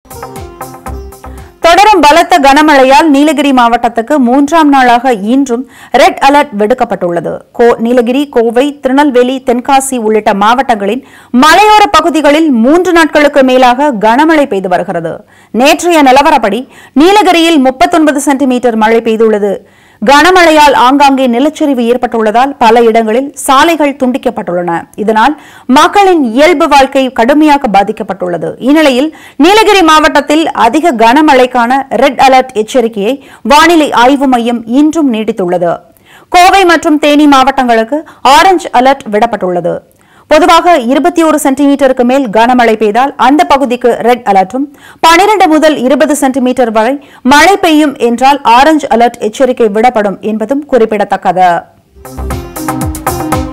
தொடரும் பலத்த கனமழையால் நீலகிரி மாவட்டத்துக்கு மூன்றாம் நாளாக இன்றும் ரெட் அலர்ட் விடுக்கப்பட்டுள்ளது கோ- நீலகிரி கோவை திருநெல்வேலி தென்காசி உள்ளிட்ட மாவட்டங்களின் மலையோர பகுதிகளில் மூன்று நாட்களுக்கு மேலாக கனமழை பெய்து வருகிறது நேற்றைய நிலவரப்படி நீலகிரியில் 39 சென்டிமீட்டர் மழை பெய்துள்ளது கனமழையால் ஆங்காங்கே நிலச்சரிவு ஏற்பட்டுள்ளதால் பல இடங்களில் சாலைகள் துண்டிக்கப்பட்டுள்ளன இதனால் மக்களின் இயல்பு வாழ்க்கை கடுமையாக பாதிக்கப்பட்டுள்ளது இந்நிலையில் நீலகிரி மாவட்டத்தில் அதிக கனமழைக்கான ரெட் அலர்ட் எச்சரிக்கையை வானிலை ஆய்வு மையம் இன்றும் நீடித்துள்ளது கோவை மற்றும் தேனி மாவட்டங்களுக்கு ஆரஞ்சு அலர்ட் விடப்பட்டுள்ளது பொதுவாக இருபத்தி ஒரு சென்டிமீட்டருக்கு மேல் கனமழை பெய்தால் அந்த பகுதிக்கு ரெட் அலர்ட்டும் பனிரெண்டு முதல் இருபது சென்டிமீட்டர் வரை மழை பெய்யும் என்றால் ஆரஞ்சு அலர்ட் எச்சரிக்கை விடப்படும் என்பதும் குறிப்பிடத்தக்கது